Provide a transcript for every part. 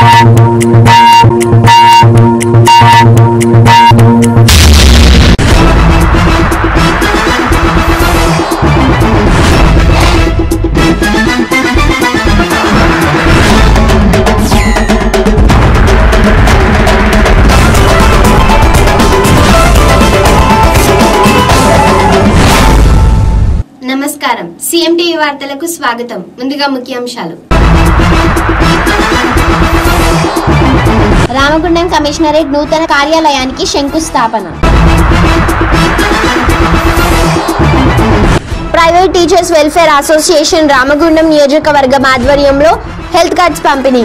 నమస్కారం సిఎంటీవీ వార్తలకు స్వాగతం ముందుగా ముఖ్యాంశాలు రామగుండం కమిషనరేట్ నూతన కార్యాలయానికి శంకుస్థాపన private teachers welfare association Ramagundam నియోజకవర్గం ఆధ్వర్యంలో హెల్త్ కార్డ్స్ పంపిణీ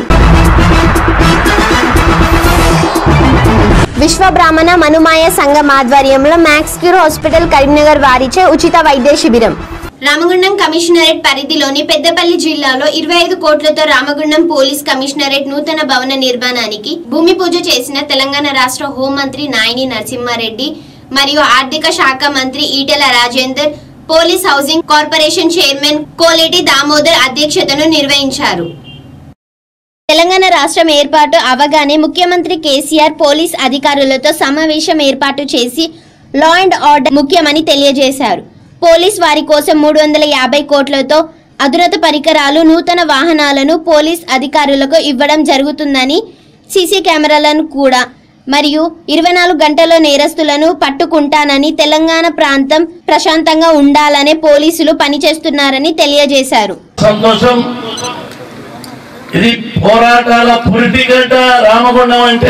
విశ్వ బ్రాహ్మణ మనుమాయ సంఘం ఆధ్వర్యంలో మ్యాక్స్ క్యూర్ హాస్పిటల్ కరీంనగర్ వారిచే ఉచిత వైద్య శిబిరం రామగుండం కమిషనరేట్ పరిధిలోని పెద్దపల్లి జిల్లాలో ఇరవై ఐదు కోట్లతో రామగుండం పోలీస్ కమిషనరేట్ నూతన భవన నిర్మాణానికి భూమి పూజ చేసిన తెలంగాణ రాష్ట్ర హోంమంత్రి నాయని నరసింహారెడ్డి మరియు ఆర్థిక శాఖ మంత్రి Etela Rajender police housing corporation chairman Koleti Damodar అధ్యక్షతను నిర్వహించారు తెలంగాణ రాష్ట్రం ఏర్పాటు అవగానే ముఖ్యమంత్రి కేసీఆర్ పోలీస్ అధికారులతో సమావేశం ఏర్పాటు చేసి లా అండ్ ఆర్డర్ ముఖ్యమని తెలియజేశారు పోలీస్ వారి కోసం మూడు వందల యాభై కోట్లతో అధునత పరికరాలు నూతన వాహనాలను పోలీస్ అధికారులకు ఇవ్వడం జరుగుతుందని సీసీ కెమెరాలను కూడా మరియు ఇరవై నాలుగు గంటల నేరస్తులను పట్టుకుంటానని తెలంగాణ ప్రాంతం ప్రశాంతంగా ఉండాలనే పోలీసులు పనిచేస్తున్నారని తెలియజేశారు సంతోషం ఇది పోరాటాల పురిటిగడ్డ రామగుండం అంటే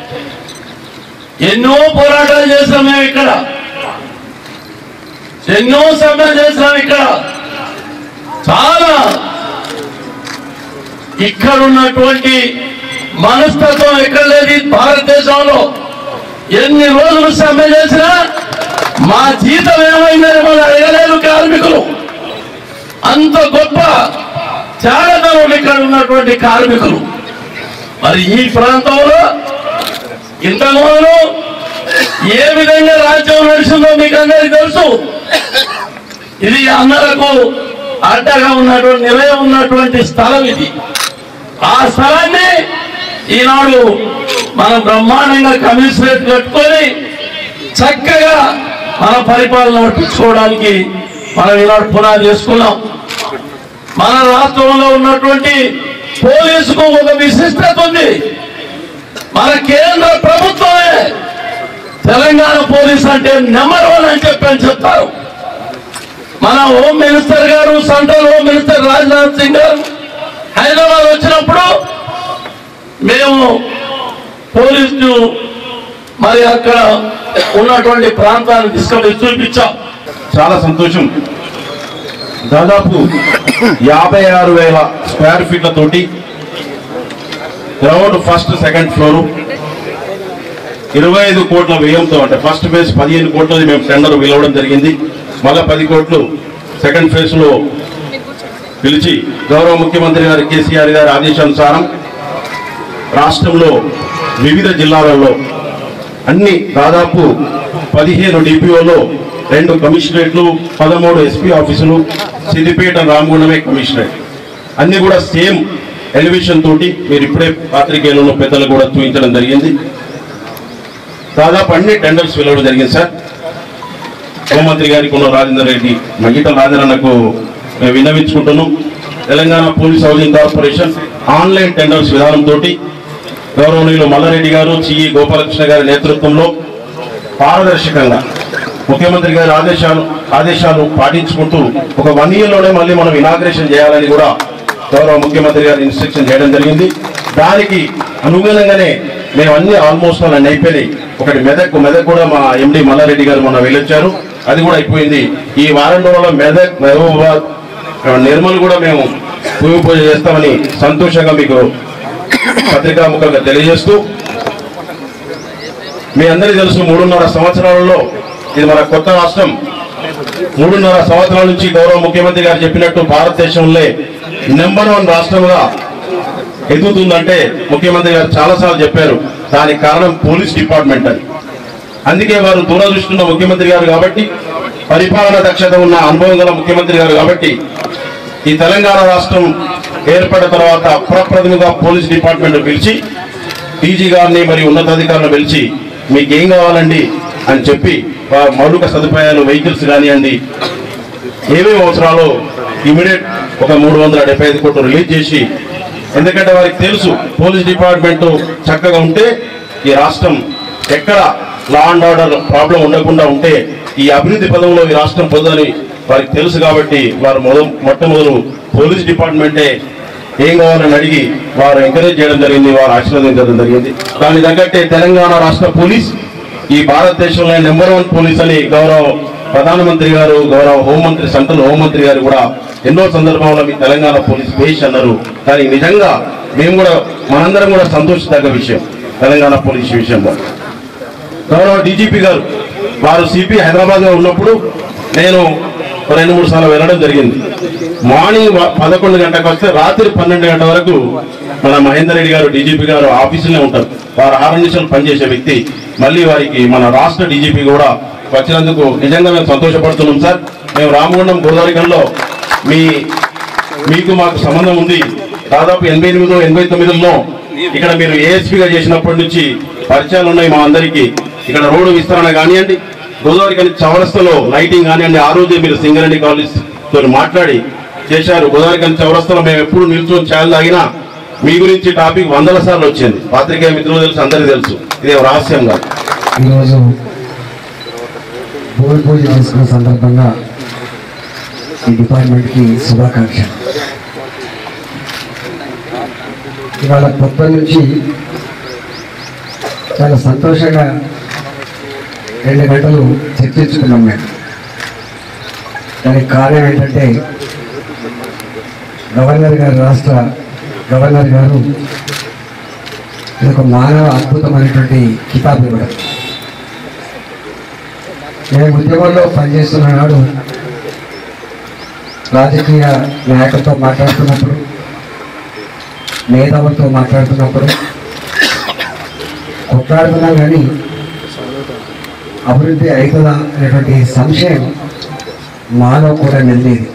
ఎన్నో పోరాటాలు చేసాం మేము ఇక్కడ ఎన్నో సమ్మెలు చేసాం ఇక్కడ చాలా ఇక్కడ ఉన్నటువంటి మనస్తత్వం ఎక్కడ లేదు ఈ భారతదేశంలో ఎన్ని రోజులు సమ్మె చేసినా మా జీతం ఏమైందని మనం అడగలేదు కార్మికులు అంత గొప్ప త్యాగతనం ఇక్కడ ఉన్నటువంటి కార్మికులు మరి ఈ ప్రాంతంలో ఇంతకుముందు ఏ విధంగా రాజ్యం నడిచిందో మీకు అందరికీ తెలుసు ఇది అందరకు అడ్డగా ఉన్నటువంటి నిలయం ఉన్నటువంటి స్థలం ఇది ఆ స్థలాన్ని ఈనాడు మనం బ్రహ్మాండంగా కమిషనరేట్ కట్టుకొని చక్కగా మన పరిపాలన పట్టించుకోవడానికి మనం ఈనాడు పునాది చేసుకున్నాం మన రాష్ట్రంలో ఉన్నటువంటి పోలీసుకు ఒక విశిష్టత ఉంది మన కేంద్ర ప్రభుత్వమే తెలంగాణ పోలీస్ అంటే నెంబర్ వన్ అని చెప్పి అని చెప్తారు మన హోమ్ మినిస్టర్ గారు central home minister Rajnath Singh గారు హైదరాబాద్ వచ్చినప్పుడు మేము పోలీసు మరి అక్కడ ఉన్నటువంటి ప్రాంతాన్ని తీసుకొని చూపించాం చాలా సంతోషం దాదాపు యాభై ఆరు వేల స్క్వేర్ ఫీట్ల తోటి గ్రౌండ్ ఫస్ట్ సెకండ్ ఫ్లోరు ఇరవై ఐదు కోట్ల వ్యయంతో అంటే ఫస్ట్ ఫేజ్ పదిహేను కోట్లది మేము టెండర్ పిలవడం జరిగింది మళ్ళా పది కోట్లు సెకండ్ ఫేజ్ లో పిలిచి గౌరవ ముఖ్యమంత్రి గారి కేసీఆర్ గారి ఆదేశానుసారం రాష్ట్రంలో వివిధ జిల్లాలలో అన్ని దాదాపు పదిహేను డిపిఓలో రెండు కమిషనరేట్లు పదమూడు ఎస్పీ ఆఫీసులు సిద్దిపేట రామగుండమే కమిషనరేట్ అన్ని కూడా సేమ్ ఎలివేషన్ తోటి మీరు ఇప్పుడే పాత్రికేయులను పెద్దలు కూడా చూపించడం జరిగింది దాదాపు అన్ని టెండర్స్ వెళ్ళడం జరిగింది సార్ హోంమంత్రి గారికి ఉన్న రాజేందర్ రెడ్డి మగిట రాజనకు మేము విన్నవించుకుంటున్నాం Telangana police housing corporation online tenders విధానంతో గౌరవనీయులు మల్లారెడ్డి గారు సిఈ గోపాలకృష్ణ గారి నేతృత్వంలో పారదర్శకంగా ముఖ్యమంత్రి గారి ఆదేశాలు ఆదేశాలు పాటించుకుంటూ ఒక వన్ లోనే మళ్ళీ మనం ఇనాగ్రేషన్ చేయాలని కూడా గౌరవ ముఖ్యమంత్రి గారు ఇన్స్ట్రక్షన్ చేయడం జరిగింది దానికి అనుగుణంగానే మేము అన్ని ఆల్మోస్ట్ అన్నీ అయిపోయినాయి ఒకటి మెదక్ మెదక్ కూడా మా ఎండి మల్లారెడ్డి గారు మొన్న వెళ్ళొచ్చారు అది కూడా అయిపోయింది ఈ వారం రోజుల్లో మెదక్ మహబూబాబాద్ ఆ, నిర్మల్ కూడా మేము భూమి పూజ చేస్తామని సంతోషంగా మీకు పత్రికాముఖంగా తెలియజేస్తూ మీ అందరికీ తెలుసు మూడున్నర సంవత్సరాలలో ఇది మన కొత్త రాష్ట్రం మూడున్నర సంవత్సరాల నుంచి గౌరవ ముఖ్యమంత్రి గారు చెప్పినట్టు భారతదేశంలో నెంబర్ వన్ రాష్ట్రంగా ఎదుగుతుందంటే ముఖ్యమంత్రి గారు చాలాసార్లు చెప్పారు దానికి కారణం పోలీస్ డిపార్ట్మెంట్ అని అందుకే వారు దూరదృష్టి ఉన్న ముఖ్యమంత్రి గారు కాబట్టి పరిపాలన దక్షత ఉన్న అనుభవం గల ముఖ్యమంత్రి గారు కాబట్టి ఈ తెలంగాణ రాష్ట్రం ఏర్పడిన తర్వాత అప్రప్రథముగా పోలీస్ డిపార్ట్మెంట్ పిలిచి డీజీ గారిని మరియు ఉన్నతాధికారులను పిలిచి మీకు ఏం కావాలండి అని చెప్పి ఆ మౌలిక సదుపాయాలు వెహికల్స్ కానివ్వండి ఏమేమి అవసరాలో ఇమీడియట్ ఒక మూడు వందల డెబ్బై ఐదు కోట్లు రిలీజ్ చేసి ఎందుకంటే వారికి తెలుసు పోలీస్ డిపార్ట్మెంట్ చక్కగా ఉంటే ఈ రాష్ట్రం ఎక్కడ లా అండ్ ఆర్డర్ ప్రాబ్లం ఉండకుండా ఉంటే ఈ అభివృద్ధి పదంలో ఈ రాష్ట్రం పొందని వారికి తెలుసు కాబట్టి వారు మొద మొట్టమొదలు పోలీస్ డిపార్ట్మెంటే ఏం కావాలని అడిగి వారు ఎంకరేజ్ చేయడం జరిగింది వారు ఆశీర్వదించడం జరిగింది దాని తగ్గట్టే తెలంగాణ రాష్ట్ర పోలీస్ ఈ భారతదేశంలో నెంబర్ వన్ పోలీస్ అని గౌరవ ప్రధానమంత్రి గారు గౌరవ హోంమంత్రి సెంట్రల్ హోంమంత్రి గారు కూడా ఎన్నో సందర్భాల్లో మీ తెలంగాణ పోలీస్ బేష్ అన్నారు కానీ నిజంగా మేము కూడా మనందరం కూడా సంతోషించదగ్గ విషయం తెలంగాణ పోలీస్ విషయంలో గౌరవ డీజీపీ గారు వారు సిపి హైదరాబాద్ లో ఉన్నప్పుడు నేను రెండు మూడు సార్లు వెళ్ళడం జరిగింది మార్నింగ్ వ- పదకొండు గంటలకు వస్తే రాత్రి పన్నెండు గంటల వరకు మన మహేందర్ రెడ్డి గారు డీజీపీ గారు ఆఫీసులోనే ఉంటారు వారు ఆరు నిమిషాలు పనిచేసే వ్యక్తి మళ్ళీ వారికి మన రాష్ట్ర డీజీపీ కూడా వచ్చినందుకు నిజంగా మేము సంతోషపడుతున్నాం సార్ మేము రామగుండం గోదావరికంలో మీ మీకు మాకు సంబంధం ఉంది దాదాపు ఎనభై ఎనిమిదో ఎనభై తొమ్మిదిలో ఇక్కడ మీరు ఏఎస్పీగా చేసినప్పటి నుంచి పరిచయాలు ఉన్నాయి మా అందరికీ ఇక్కడ రోడ్డు విస్తరణ కానివ్వండి గోదావరి కానీ చౌరస్తలో లైటింగ్ కానివ్వండి ఆ రోజే మీరు సింగరెడ్డి కాలేజ్ తో మాట్లాడి చేశారు గోదావరి కానీ చౌరస్తలో మేము ఎప్పుడు నిల్చొని ఛాయలు తాగినా మీ గురించి టాపిక్ వందల సార్లు వచ్చింది పాత్రికేయ మిత్రులు తెలుసు అందరికీ తెలుసు ఇదే రహస్యం కాదు ఈరోజు భూమి పూజ చేసుకున్న సందర్భంగా ఈ డిపార్ట్మెంట్కి శుభాకాంక్ష ఇవాళ పొద్దున్న నుంచి చాలా సంతోషంగా రెండు గంటలు చర్చించుకున్నాం మేము దానికి కారణం ఏంటంటే గవర్నర్ గారు రాష్ట్ర గవర్నర్ గారు ఇది ఒక మానవ అద్భుతమైనటువంటి కితాబ్ ఇవ్వడం నేను ఉద్యమంలో పనిచేస్తున్న నాడు రాజకీయ నాయకులతో మాట్లాడుతున్నప్పుడు మేధావులతో మాట్లాడుతున్నప్పుడు కొట్లాడుతున్నాం కానీ అభివృద్ధి అవుతుందా అనేటువంటి సంశయం మాలో కూడా నిండేది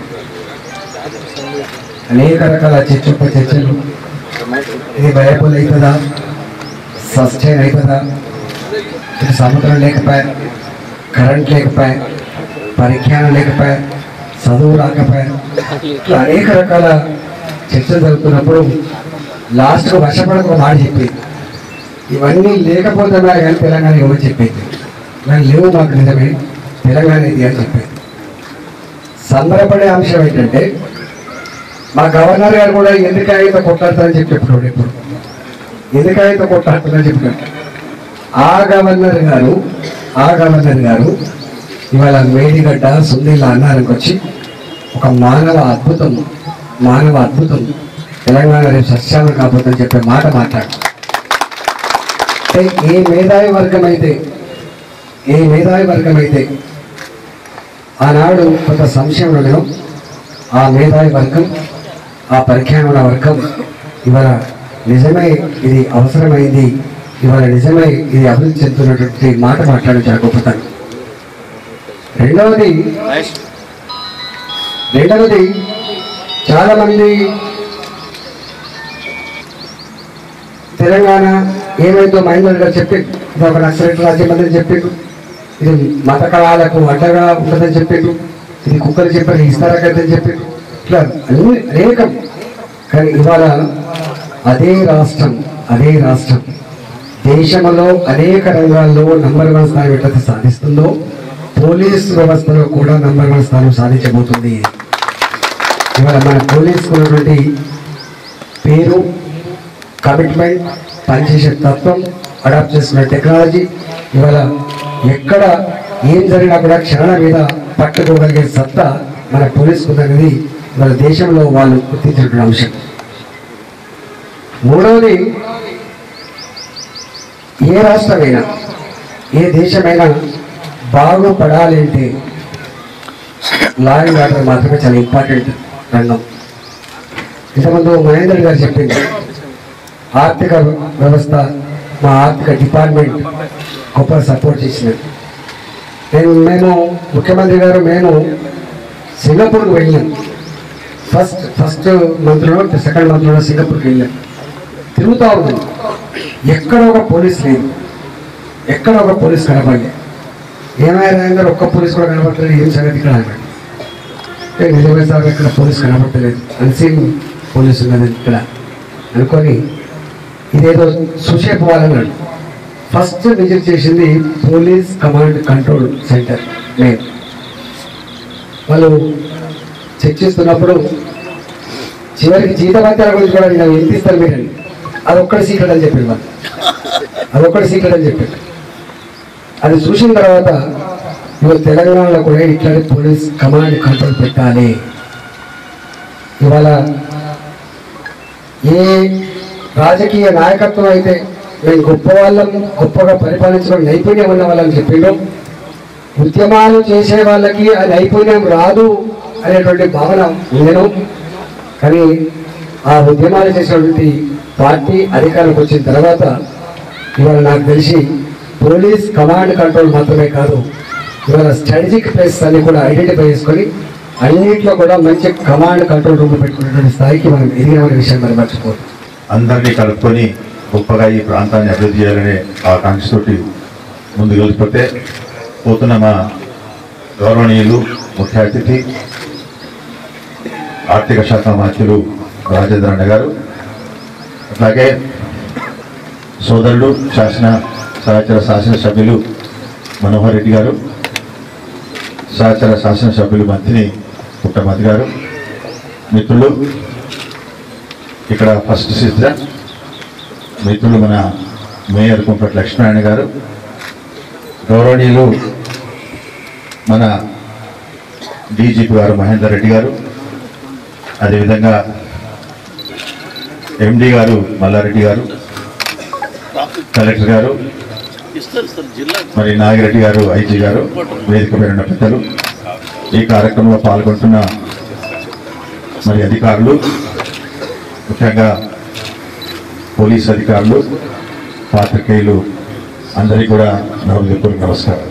అనేక రకాల చర్చ చర్చలు ఇది వైబుల్ అవుతుందా సస్టైన్ అవుతుందా ఇటు సముద్రం లేకపోయా కరెంట్ లేకపోయా పరిజ్ఞానం లేకపోయా చదువు రాకపోయా ఇట్లా అనేక రకాల చర్చలు జరుగుతున్నప్పుడు లాస్ట్కు వర్షపడక ఒక మాట చెప్పింది ఇవన్నీ లేకపోతే మరి కానీ తెలంగాణ ఇవ్వమని చెప్పింది కానీ లేవు మాకు నిజమే తెలంగాణ ఇది అని చెప్పింది సంబరపడే అంశం ఏంటంటే మా గవర్నర్ గారు కూడా ఎందుకైతే కొట్లాడతారని చెప్పి చెప్పాడు ఇప్పుడు ఎందుకైతే కొట్లాడుతుందని చెప్పాడు ఆ గవర్నర్ గారు ఆ గవర్నర్ గారు ఇవాళ మేడిగడ్డ సుందీల అన్నానికి వచ్చి ఒక మానవ అద్భుతం మానవ అద్భుతం తెలంగాణ రేపు సస్యానం కాబోతుందని చెప్పే మాట మాట్లాడు అంటే ఏ మేధావి వర్గం అయితే ఏ మేధావి వర్గం అయితే ఆనాడు కొంత సంశయం ఉండడం ఆ మేధావి వర్గం ఆ పరిజ్ఞానం వర్గం ఇవాళ నిజమే ఇది అవసరమైంది ఇవాళ నిజమే ఇది అభివృద్ధి చెందుతున్నటువంటి మాట మాట్లాడి చాలా గొప్పతనం రెండవది రెండవది చాలా మంది తెలంగాణ ఏమైందో మహేందర్ గారు చెప్పి ఇది ఒక నక్సలైట్ రాజ్యం అని చెప్పిండు ఇది మత కళాలకు అడ్డగా ఉండదని చెప్పిండు ఇది కుక్కలు చెప్పారు ఇస్తారకని చెప్పిండు ఇట్లా అన్ని అనేకం కానీ ఇవాళ అదే రాష్ట్రం అదే రాష్ట్రం దేశంలో అనేక రంగాల్లో నంబర్ వన్ స్థానం ఎట్లయితే సాధిస్తుందో పోలీస్ వ్యవస్థలో కూడా నంబర్ వన్ స్థానం సాధించబోతుంది ఇవాళ మన పోలీసుకు ఉన్నటువంటి పేరు కమిట్మెంట్ పనిచేసే తత్వం అడాప్ట్ చేస్తున్న టెక్నాలజీ ఇవాళ ఎక్కడ ఏం జరిగినా కూడా క్షరణ మీద పట్టుకోగలిగే సత్తా మన పోలీసుకు ఉందనేది ఇవాళ దేశంలో వాళ్ళు గుర్తించినటువంటి అంశం మూడవది ఏ రాష్ట్రమైనా ఏ దేశమైనా బాగుపడాలి అంటే లా అండ్ ఆర్డర్ మాత్రమే చాలా ఇంపార్టెంట్ రంగం ఇంతకుముందు మహేందర్ గారు చెప్పింది ఆర్థిక వ్యవస్థ మా ఆర్థిక డిపార్ట్మెంట్ గొప్ప సపోర్ట్ చేసినది నేను మేము ముఖ్యమంత్రి గారు మేము సింగపూర్కి వెళ్ళాం ఫస్ట్ ఫస్ట్ మంత్లో సెకండ్ మంత్లో సింగపూర్కి వెళ్ళాం తిరుగుతూ ఉంది ఎక్కడ ఒక పోలీస్ లేదు ఎక్కడ ఒక పోలీస్ కనపడలే ఏమైనా గారు ఒక్క పోలీస్ కూడా కనపడలేదు ఏం సంగతి ఇక్కడ అన్నాడు అంటే నిజమే సార్ ఇక్కడ పోలీస్ కనపడలేదు అన్సీన్ పోలీస్ ఉన్నది ఇక్కడ అనుకొని ఇదేదో సుషేప్ వాళ్ళన్నాడు ఫస్ట్ విజిట్ చేసింది పోలీస్ కమాండ్ కంట్రోల్ సెంటర్ నేను వాళ్ళు చర్చిస్తున్నప్పుడు చివరికి జీతభత్యాల గురించి కూడా నేను ఎంత ఇస్తారు మీరండి అది ఒక్కటి సీక్రెట్ అని చెప్పారు వాళ్ళు అది ఒక్కటి సీక్రెట్ అని చెప్పారు అది చూసిన తర్వాత ఇవాళ తెలంగాణలో కూడా ఇట్లాంటి పోలీస్ కమాండ్ కంట్రోల్ పెట్టాలి ఇవాళ ఏ రాజకీయ నాయకత్వం అయితే మేము గొప్ప వాళ్ళం గొప్పగా పరిపాలించడం నైపుణ్యం ఉన్న వాళ్ళని చెప్పిండు ఉద్యమాలు చేసే వాళ్ళకి ఆ నైపుణ్యం రాదు అనేటువంటి భావన ఉండను కానీ ఆ ఉద్యమాలు చేసినటువంటి పార్టీ అధికారంకి వచ్చిన తర్వాత ఇవాళ నాకు తెలిసి పోలీస్ కమాండ్ కంట్రోల్ మాత్రమే కాదు ఇవాళ స్ట్రాటజిక్ ప్లేసెస్ అన్ని కూడా ఐడెంటిఫై చేసుకొని అన్నింటిలో కూడా మంచి కమాండ్ కంట్రోల్ రూమ్ పెట్టుకునేటువంటి స్థాయికి మనం ఎదిగిన విషయం మరి మర్చిపోదు అందరినీ కలుపుకొని గొప్పగా ఈ ప్రాంతాన్ని అభివృద్ధి చేయాలనే ఆకాంక్షతోటి ముందుకు వెళ్ళిపోతే పోతున్న మా గౌరవనీయులు ముఖ్య అతిథి ఆర్థిక శాఖ మంత్రులు రాజేంద్ర అన్న గారు అట్లాగే సోదరుడు శాసన సహచర శాసనసభ్యులు మనోహర్ రెడ్డి గారు సహచర శాసనసభ్యులు మంత్రి పుట్టమతి గారు మిత్రులు ఇక్కడ ఫస్ట్ సిద్ధ మిత్రులు మన మేయర్ కుంపటి లక్ష్మీనారాయణ గారు గౌరవనీయులు మన డీజీపీ గారు మహేందర్ రెడ్డి గారు అదేవిధంగా ఎండి గారు మల్లారెడ్డి గారు కలెక్టర్ గారు మరి నాగిరెడ్డి గారు ఐజీ గారు వేదిక పైన ఉన్న పెద్దలు ఈ కార్యక్రమంలో పాల్గొంటున్న మరి అధికారులు ముఖ్యంగా పోలీస్ అధికారులు పాత్రికేయులు అందరికీ కూడా నా హృదయపూర్వక నమస్కారం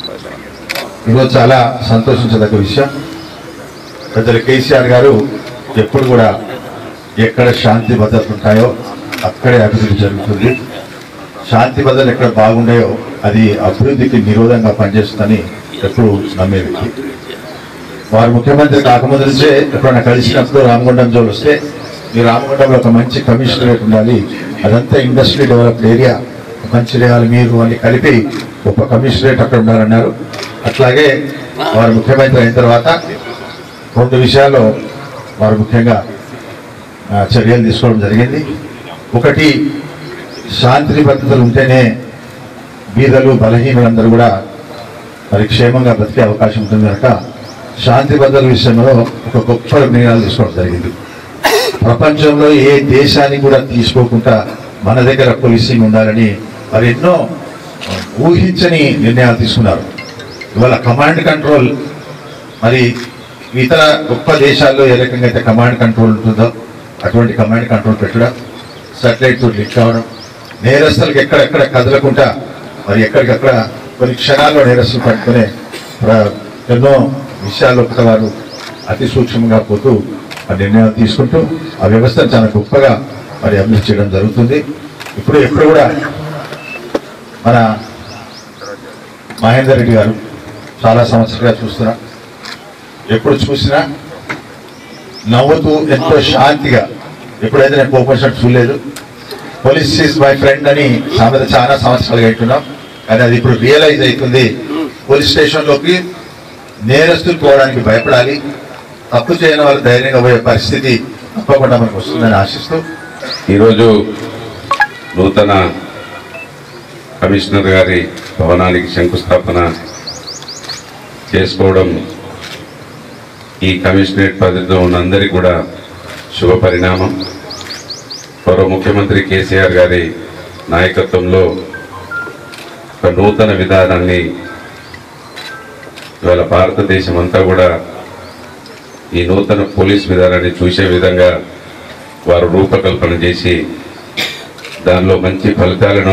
ఈరోజు చాలా సంతోషించదగ్గ విషయం పెద్దలు కేసీఆర్ గారు ఎప్పుడు కూడా ఎక్కడ శాంతి భద్రతలు ఉంటాయో అక్కడే అభివృద్ధి జరుగుతుంది శాంతి భద్రతలు ఎక్కడ బాగుండాయో అది అభివృద్ధికి నిరోధంగా పనిచేస్తుందని ఎప్పుడు నమ్మే వ్యక్తి వారు ముఖ్యమంత్రి కాకముందు నుంచే ఎప్పుడైనా కలిసినప్పుడు రామగుండం జోలు వస్తే ఈ రామగుండంలో ఒక మంచి కమిషనరేట్ ఉండాలి అదంతా ఇండస్ట్రీ డెవలప్డ్ ఏరియా మంచి చేయాలి మీరు అని కలిపి ఒక కమిషనరేట్ అక్కడ ఉండాలన్నారు అట్లాగే వారు ముఖ్యమంత్రి అయిన తర్వాత రెండు విషయాల్లో వారు ముఖ్యంగా ఆ, చర్యలు తీసుకోవడం జరిగింది ఒకటి శాంతి భద్రతలు ఉంటేనే బీదలు బలహీనులందరూ కూడా మరి క్షేమంగా బ్రతికే అవకాశం ఉంటుంది కనుక శాంతి భద్రతల విషయంలో ఒక గొప్ప నిర్ణయాలు తీసుకోవడం జరిగింది ప్రపంచంలో ఏ దేశానికి కూడా తీసుకోకుండా మన దగ్గర పోలీసింగ్ ఉండాలని మరి ఎన్నో ఊహించని నిర్ణయాలు తీసుకున్నారు ఇవాళ కమాండ్ కంట్రోల్ మరి ఇతర గొప్ప దేశాల్లో ఏ రకంగా అయితే కమాండ్ కంట్రోల్ ఉంటుందో అటువంటి కమాండ్ కంట్రోల్ పెట్టడం సాటిలైట్ లింక్ కావడం నేరస్తులకు ఎక్కడెక్కడ కదలకుండా మరి ఎక్కడికక్కడ కొన్ని క్షణాల్లో నేరస్తులు పట్టుకునే ప్ర- ఎన్నో విషయాల్లో కూడా వారు అతి సూక్ష్మంగా పోతూ ఆ నిర్ణయాలు తీసుకుంటూ ఆ వ్యవస్థను చాలా గొప్పగా మరి అభివృద్ధి చేయడం జరుగుతుంది ఇప్పుడు ఎప్పుడు కూడా మన మహేందర్ రెడ్డి గారు చాలా సంవత్సరాలుగా చూస్తున్నా ఎప్పుడు చూసినా నవ్వుతూ ఎంతో శాంతిగా ఎప్పుడైతే నేను కోపం చూడలేదు పోలీస్ ఈజ్ మై ఫ్రెండ్ అని సామెత చాలా సంవత్సరాలుగా వింటున్నాం కానీ అది ఇప్పుడు రియలైజ్ అవుతుంది పోలీస్ స్టేషన్లోకి నేరస్తులు పోవడానికి భయపడాలి తప్పు చేయని వాళ్ళు ధైర్యంగా పోయే పరిస్థితి తప్పకుండా మనకు వస్తుందని ఆశిస్తూ ఈరోజు నూతన కమిషనర్ గారి భవనానికి శంకుస్థాపన చేసుకోవడం ఈ కమిషనరేట్ పరిధిలో ఉన్న అందరికీ కూడా శుభ పరిణామం గౌరవ ముఖ్యమంత్రి కేసీఆర్ గారి నాయకత్వంలో ఒక నూతన విధానాన్ని ఇవాళ భారతదేశం అంతా కూడా ఈ నూతన పోలీస్ విధానాన్ని చూసే విధంగా వారు రూపకల్పన చేసి దానిలో మంచి ఫలితాలను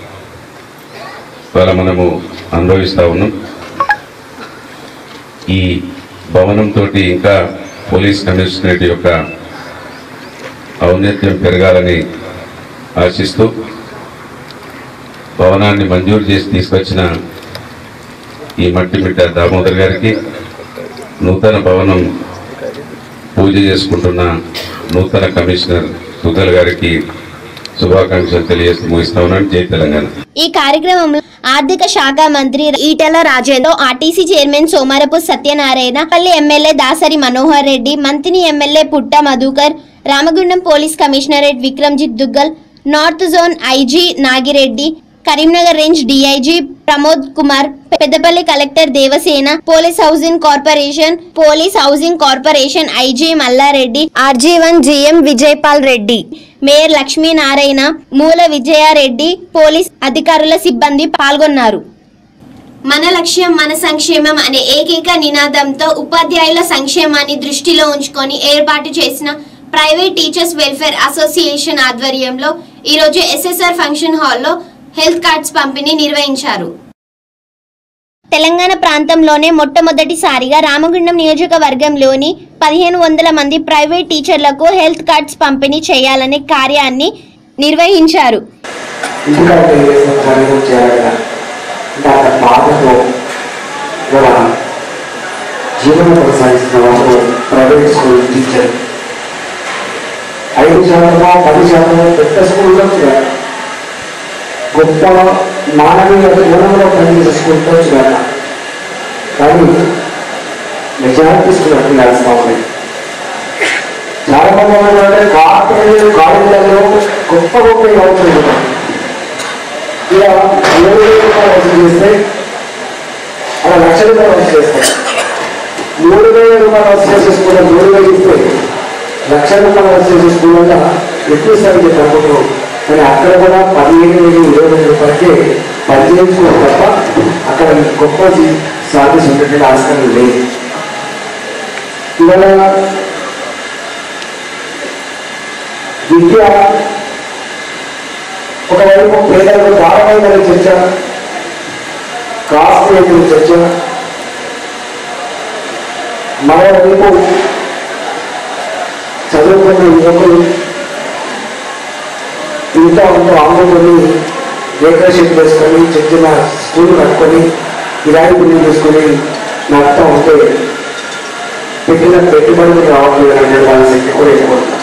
ఇవాళ మనము అనుభవిస్తూ ఉన్నాం ఈ భవనంతో ఇంకా పోలీస్ కమిషనరేట్ యొక్క ఔన్నత్యం పెరగాలని ఆశిస్తూ భవనాన్ని మంజూరు చేసి తీసుకొచ్చిన ఈ మట్టిమిట్ట దామోదర్ గారికి నూతన భవనం పూజ చేసుకుంటున్న నూతన కమిషనర్ తుగల్ గారికి శుభాకాంక్షలు తెలియజేస్తూ ముగిస్తా ఉన్నాను జై తెలంగాణ ఈ కార్యక్రమంలో ఆర్థిక శాఖ మంత్రి Etela Rajendra RTC chairman Somarapu Satyanarayana Palli MLA Dasari Manohar Reddy మంత్రి MLA Putta Madhukar Ramagundam police commissionerate Vikramjit Duggal north zone IG Nagireddy Karimnagar range DIG Pramod Kumar Peddapalli collector Devasena police housing corporation police housing corporation IG Mallareddy RG one GM Vijayapal Reddy mayor Lakshminarayana Moola Vijayareddy police అధికారుల సిబ్బంది పాల్గొన్నారు మన లక్ష్యం మన సంక్షేమం అనే ఏకైక నినాదంతో ఉపాధ్యాయుల సంక్షేమాన్ని దృష్టిలో ఉంచుకొని ఏర్పాటు చేసిన ప్రైవేట్ టీచర్స్ వెల్ఫేర్ అసోసియేషన్ ఆధ్వర్యంలో ఈరోజు ఎస్ఎస్ఆర్ ఫంక్షన్ హాల్లో హెల్త్ కార్డ్స్ పంపిణీ నిర్వహించారు తెలంగాణ ప్రాంతంలోనే మొట్టమొదటిసారిగా రామగుండం నియోజకవర్గంలోని పదిహేను వందల మంది ప్రైవేట్ టీచర్లకు హెల్త్ కార్డ్స్ పంపిణీ చేయాలనే కార్యాన్ని నిర్వహించారు ఇంటికాడ చేసిన పనులు చేయాలి అంటే అంత బాధతో ఇవాళ జీవనం కొనసాగిస్తున్న వాళ్ళు ప్రైవేట్ స్కూల్ టీచర్ ఐదు శాతమో పది శాతమో పెద్ద స్కూల్లో చేయాలి గొప్ప మానవీయ కోణంలో పనిచేసే స్కూల్తో చేయాలి కానీ మెజారిటీ స్కూల్ అట్లా చేస్తా ఉన్నాయి చాలా మంది ఏమంటారంటే కార్పొరేట్ కాలేజీలలో గొప్ప గొప్ప యువకులు ఉన్నారు. ఇలా ఏడు వేల రూపాయలు వసూలు చేస్తే అలా లక్ష రూపాయలు వసూలు చేస్తారు మూడు వేల రూపాయలు వసూలు చేసే స్కూల్ మూడు వేలు ఇస్తే లక్ష రూపాయలు వసూలు చేసే స్కూల్ వల్ల ఎక్కువ సార్లు తగ్గుతారు కానీ అక్కడ కూడా పదిహేను వేలు ఇరవై వేల రూపాయలకే పదిహేను స్కూల్ తప్ప అక్కడ గొప్ప సాధించి ఉండేటువంటి ఆస్కారం లేదు ఇవాళ విద్య ఒకవైపు పేదలకు భారమైన చర్చ కాస్ట్ రేట్లు చర్చ మరోవైపు చదువుకున్న యువకులు ఇంట్లో ఉంటూ అమ్ముకొని డెకరేషన్ చేసుకొని చిన్న చిన్న స్కూల్ కట్టుకొని కిరాయి బిల్లు చేసుకొని నడుతూ ఉంటే పెట్టిన పెట్టుబడులు రావట్లేదు అనే వాళ్ళ శక్తి కూడా ఎక్కువ ఉంటుంది.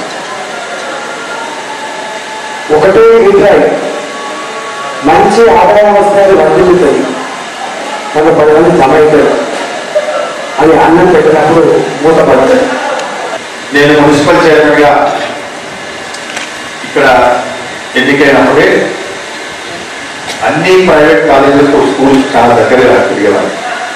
ఒకటే విట్రాయి మంచి ఆదాయం వస్తే అది వర్ధిల్లుతుంది మన పది మంది జమ అవుతారు అది అన్నం పెట్టినప్పుడు మూతపడుతుంది నేను మున్సిపల్ చైర్మన్గా ఇక్కడ ఎన్నికైనప్పుడే అన్ని ప్రైవేట్ కాలేజెస్ స్కూల్స్ చాలా దగ్గరగా తిరిగేవారు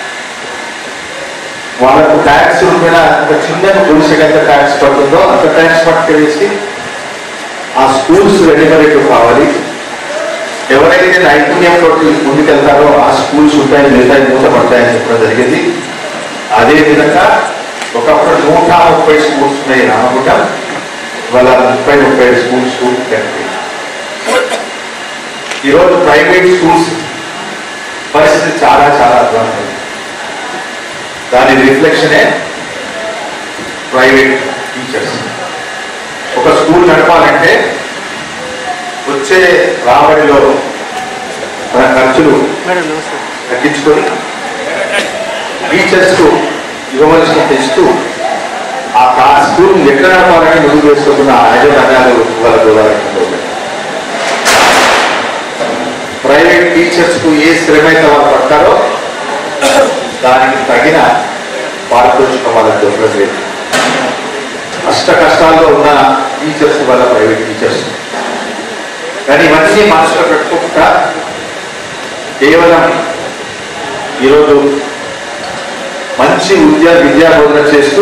వాళ్ళకు ట్యాక్స్ మీద ఒక చిన్న గుడిసెకి ఎంత ట్యాక్స్ పడుతుందో అంత ట్యాక్స్ పట్టుకెళ్ళేసి ఆ స్కూల్స్ రెడీమేడ్ కావాలి ఎవరైతే నైపుణ్యంతో ముందుకెళ్తారో ఆ స్కూల్స్ ఉంటాయి లేదా మూతపడతాయని చెప్పడం జరిగింది అదే విధంగా ఒకప్పుడు నూట ముప్పై స్కూల్స్ ఉన్నాయి రామగుండం ఇవాళ ముప్పై ముప్పై ఐదు స్కూల్స్ కలిపి ఈరోజు ప్రైవేట్ స్కూల్స్ పరిస్థితి చాలా చాలా అధ్వానం ఉంది. దాని రిఫ్లెక్షనే ప్రైవేట్ టీచర్స్ ఒక స్కూల్ నడపాలంటే వచ్చే రాబడిలో మన ఖర్చులు తగ్గించుకొని టీచర్స్ ఇవ్వవలసిన తెస్తూ ఆ కా స్కూల్ ఎక్కడ నడపాలని ముందుకు వేసుకుంటున్న ఐదు రంగాలు వాళ్ళ దూరాలు ప్రైవేట్ టీచర్స్ కు ఏ శ్రమ అయితే వాళ్ళు పడతారో దానికి తగిన పారితోషికం వాళ్ళకి దొరకడం లేదు కష్ట కష్టాల్లో ఉన్న టీచర్స్ వల్ల ప్రైవేట్ టీచర్స్ కానీ ఇవన్నీ మనసులో పెట్టుకోకుండా కేవలం ఈరోజు మంచి విద్యా విద్యా బోధన చేస్తూ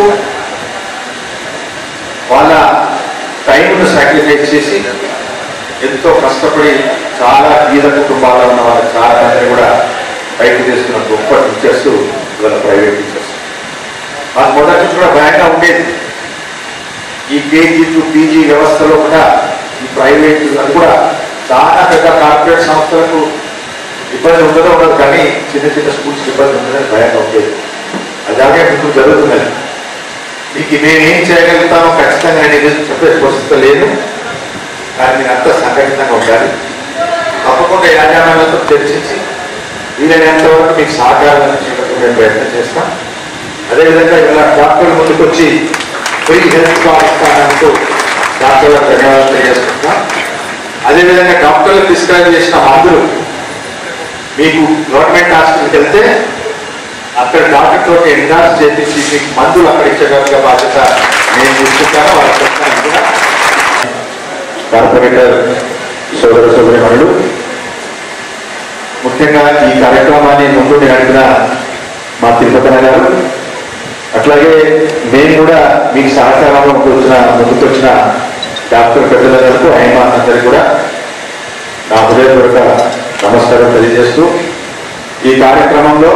వాళ్ళ టైంను సాక్రిఫైస్ చేసి ఎంతో కష్టపడి చాలా బీద కుటుంబాల్లో ఉన్న వాళ్ళ చాలా మంది కూడా బయటకు తీసుకున్న గొప్ప టీచర్స్ ఇవాళ ప్రైవేట్ టీచర్స్ మాకు మొదటి నుంచి కూడా భయంగా ఉండేది ఈ కేజీ టు పీజీ వ్యవస్థలో కూడా ఈ ప్రైవేట్ అది కూడా చాలా పెద్ద కార్పొరేట్ సంస్థలకు ఇబ్బంది ఉండదో ఉండదు కానీ చిన్న చిన్న స్కూల్స్ ఇబ్బంది ఉంటుందని భయంగా ఉండేది అలాగే ముందు జరుగుతుందని మీకు మేము ఏం చేయగలుగుతామో ఖచ్చితంగా నేను ఈరోజు చెప్పే పరిస్థితి లేదు కానీ మీరు అంతా సంఘటితంగా ఉండాలి తప్పకుండా యాజమాన్యాలతో చర్చించి వీలైనంత వరకు మీకు సహకారం అందించేందుకు మేము ప్రయత్నం చేస్తాం అదేవిధంగా ఇలా డాక్టర్ల ముందుకు వచ్చి ఫ్రీ హెల్త్ కార్డ్ ఇస్తానంటూ డాక్టర్లకు ధన్యవాదాలు తెలియజేస్తున్నాం అదేవిధంగా డాక్టర్లు ప్రిస్క్రైబ్ చేసిన మందులు మీకు గవర్నమెంట్ హాస్పిటల్కి వెళ్తే అక్కడ డాక్టర్ తోటి ఎండార్స్ చేపించి మీకు మందులు అక్కడ ఇచ్చగలిగే బాధ్యత నేను తీసుకుంటాను వాళ్ళకి చెప్తాను కూడా కార్పొరేటర్ సోదర సోదరిమణులు ముఖ్యంగా ఈ కార్యక్రమాన్ని ముందుండి నడిపిన మా తిరుపతి గారు అట్లాగే నేను కూడా మీకు సహకారంలో ముందుకు వచ్చిన ముందుకు వచ్చిన డాక్టర్ పెద్దలకు ఆయన అందరికీ కూడా నా హృదయపూర్వక నమస్కారం తెలియజేస్తూ ఈ కార్యక్రమంలో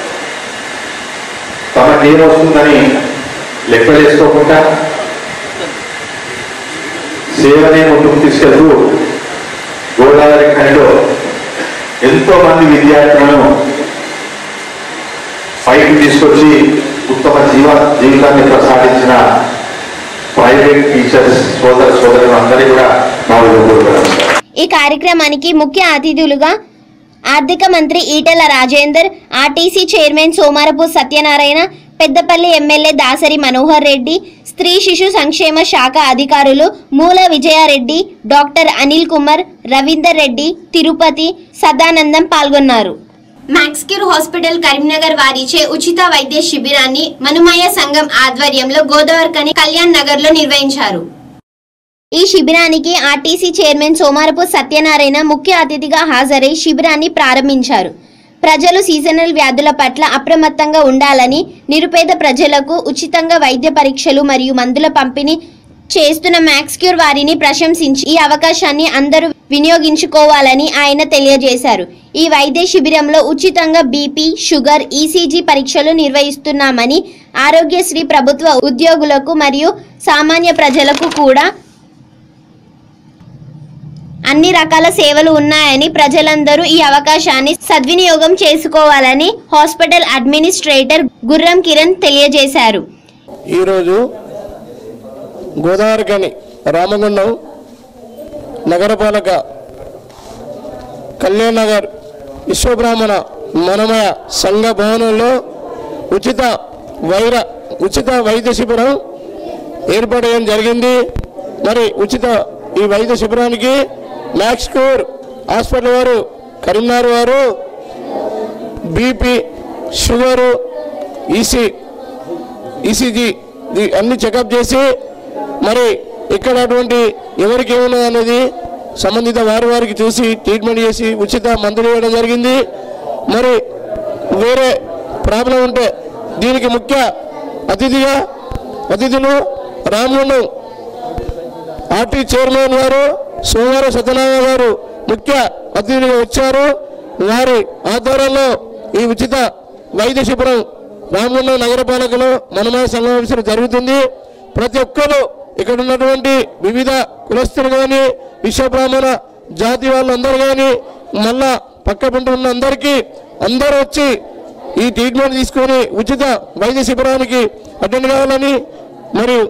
తమకు ఏం వస్తుందని లెక్క చేసుకోకుండా సేవనే ముందుకు తీసుకెళ్తూ గోదావరి ఖనిలో ఎంతో మంది విద్యార్థులను పైకి తీసుకొచ్చి ఉత్తమ జీవ జీవితాన్ని ప్రసాదించిన ప్రైవేట్ టీచర్స్ సోదర సోదరులు అందరికీ కూడా నా హృదయపూర్వక నమస్కారం ఈ కార్యక్రమానికి ముఖ్య అతిథులుగా ఆర్థిక మంత్రి Etela Rajender RTC chairman Somarapu Satyanarayana Peddapalli MLA Dasari Manohar Reddy స్త్రీ శిశు సంక్షేమ శాఖ అధికారులు మూల విజయారెడ్డి డాక్టర్ అనిల్ కుమార్ రవీందర్ రెడ్డి తిరుపతి సదానందం పాల్గొన్నారు మ్యాక్స్క్యూర్ హాస్పిటల్ కరీంనగర్ వారిచే ఉచిత వైద్య శిబిరాన్ని మనుమాయ సంఘం ఆధ్వర్యంలో గోదావరికని కళ్యాణ్ నగర్ లో నిర్వహించారు ఈ శిబిరానికి ఆర్టీసీ చైర్మన్ సోమారపు సత్యనారాయణ ముఖ్య అతిథిగా హాజరై శిబిరాన్ని ప్రారంభించారు ప్రజలు సీజనల్ వ్యాధుల పట్ల అప్రమత్తంగా ఉండాలని నిరుపేద ప్రజలకు ఉచితంగా వైద్య పరీక్షలు మరియు మందుల పంపిణీ చేస్తున్న మ్యాక్స్క్యూర్ వారిని ప్రశంసించి ఈ అవకాశాన్ని అందరూ వినియోగించుకోవాలని ఆయన తెలియజేశారు ఈ వైద్య శిబిరంలో ఉచితంగా బీపీ షుగర్ ఈసీజీ పరీక్షలు నిర్వహిస్తున్నామని ఆరోగ్యశ్రీ ప్రభుత్వ ఉద్యోగులకు మరియు సామాన్య ప్రజలకు కూడా అన్ని రకాల సేవలు ఉన్నాయని ప్రజలందరూ ఈ అవకాశాన్ని సద్వినియోగం చేసుకోవాలని హాస్పిటల్ అడ్మినిస్ట్రేటర్ గుర్రం కిరణ్ తెలియజేశారు ఈరోజు గోదావరికని రామగుండం నగరపాలక కళ్యాణ్ నగర్ విశ్వబ్రాహ్మణ మనమయ సంఘ భవనంలో ఉచిత వైర ఉచిత వైద్య శిబిరం ఏర్పడడం జరిగింది మరి ఉచిత ఈ వైద్య శిబిరానికి మ్యాక్స్కూర్ హాస్పిటల్ వారు కరీంనగర్ వారు బీపీ షుగరు ఈసీ ఈసీజీ ది- అన్ని చెకప్ చేసి మరి ఇక్కడ అటువంటి ఎవరికి ఏమున్నది అనేది సంబంధిత వారి వారికి చూసి ట్రీట్మెంట్ చేసి ఉచిత మందులు ఇవ్వడం జరిగింది మరి వేరే ప్రాబ్లం ఉంటే దీనికి ముఖ్య అతిథిగా అతిథులు రామగుండం ఆర్టీ చైర్మన్ గారు సోమవారం సత్యనారాయణ గారు ముఖ్య అతిథులుగా వచ్చారు వారి ఆధ్వర్యంలో ఈ ఉచిత వైద్య శిబిరం రామగుండం నగరపాలకలో మనమాయ సమావేశం జరుగుతుంది ప్రతి ఒక్కరు ఇక్కడ ఉన్నటువంటి వివిధ కులస్తులు కానీ విశ్వబ్రాహ్మణ జాతి వాళ్ళందరూ కానీ మళ్ళా పక్క పంట ఉన్న అందరికీ అందరూ వచ్చి ఈ ట్రీట్మెంట్ తీసుకొని ఉచిత వైద్య శిబిరానికి అటెండ్ కావాలని మరియు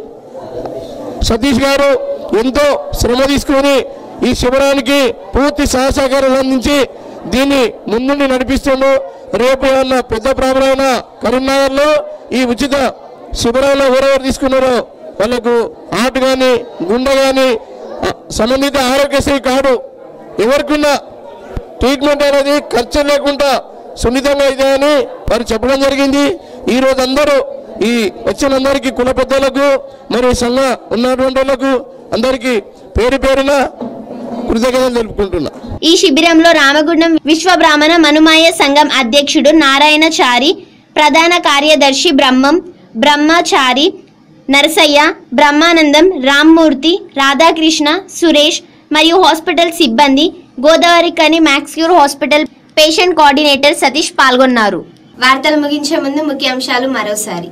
సతీష్ గారు ఎంతో శ్రమ తీసుకొని ఈ శిబిరానికి పూర్తి సహసహకారాలు అందించి దీన్ని ముందుండి నడిపిస్తుండు రేపు ఏమన్నా పెద్ద ప్రాబ్లమైన కరీంనగర్లో ఈ ఉచిత శిబిరాల్లో ఎవరెవరు తీసుకున్నారో వాళ్ళకు హార్ట్ కానీ గుండె కానీ ఆ, సంబంధిత ఆరోగ్యశ్రీ కార్డు ఎవరికున్నా ట్రీట్మెంట్ అనేది ఖర్చు లేకుండా సున్నితంగా అయితే అని వారు చెప్పడం జరిగింది ఈ రోజు అందరూ ఈ వచ్చిన అందరికీ కుల పెద్దలకు మరియు సంఘ ఉన్నటువంటి వాళ్ళకు అందరికీ పేరు పేరున కృతజ్ఞతలు తెలుపుకుంటున్నా ఈ శిబిరంలో రామగుండం విశ్వబ్రాహ్మణ మనుమాయ సంఘం అధ్యక్షుడు నారాయణచారి ప్రధాన కార్యదర్శి బ్రహ్మం బ్రహ్మచారి నరసయ్య బ్రహ్మానందం రామ్మూర్తి రాధాకృష్ణ సురేష్ మరియు హాస్పిటల్ సిబ్బంది గోదావరి కని Maxcure hospital patient coordinator Satish పాల్గొన్నారు వార్తలు ముగించే ముందు ముఖ్యాంశాలు మరోసారి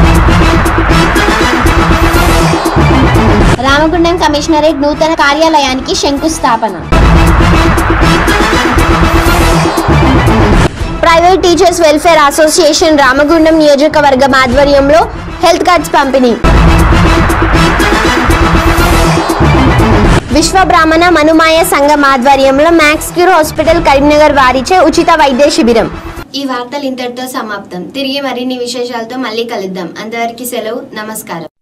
రామగుండం కమిషనరేట్ నూతన కార్యాలయానికి శంకుస్థాపన private teachers welfare association Ramagundam నియోజకవర్గం ఆధ్వర్యంలో హెల్త్ కార్డ్స్ పంపిణీ విశ్వ బ్రాహ్మణ మనుమాయ సంఘం ఆధ్వర్యంలో మ్యాక్స్ క్యూర్ హాస్పిటల్ కరీంనగర్ వారిచే ఉచిత వైద్య శిబిరం ఈ వార్తలు ఇంతటితో సమాప్తం తిరిగి మరిన్ని విశేషాలతో మళ్ళీ కలుద్దాం అంతవరకు సెలవు నమస్కారం